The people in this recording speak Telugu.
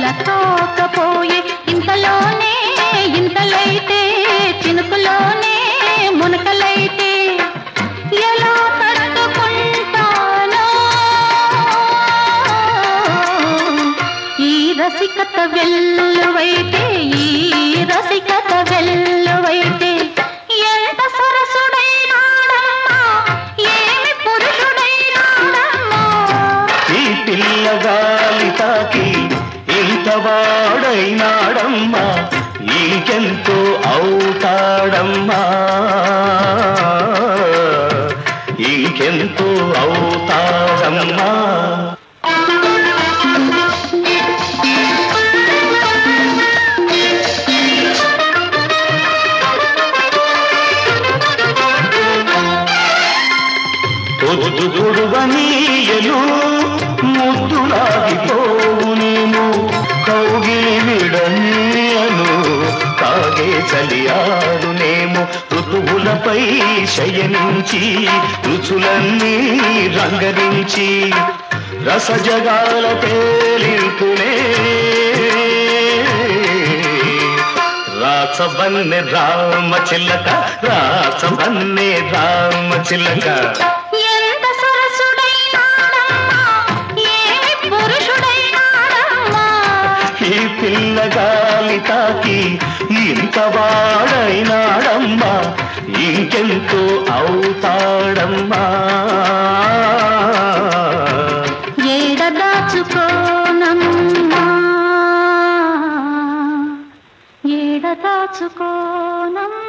తోకపోయే ఇంతలోనే ఇంతలైతే చినుకులోనే మునకలైతే ఎలా తట్టుకుంటానో ఈ రసికత వెల్లువైతే ఈ రసికత వెల్లువైతే ఎంత సరసుడైనాడమ్మా ఏమి పురుషుడైనాడమ్మా ఈ పిల్లగాలి తాకి ఇంత వాడైనాడమ్మా ఇంకెంతో అవుతాడమ్మా ఇంకెంతో అవుతాడమ్మా పొద్దు పొడువనీయలు ముద్దులాగిపోవునేము కౌగిలి విడనీయను కాగే చలియారునేము ఋతువులపై శయనించి రుచులన్నీ రంగరించి రసజగాల తేలింపునే రాచబన్నె రామ చిల్లక రాచబన్నె రామ చిల్లక ఎంత సరసుడైనాడమ్మా ఏమి పురుషుడైనాడమ్మా ఈ పిల్లగాలి తాకి ఇంత వాడైనాడమ్మా ఇంకెంతో అవుతాడమ్మా ఏడ దాచుకోనమ్మా ఏడ దాచుకోనమ్మా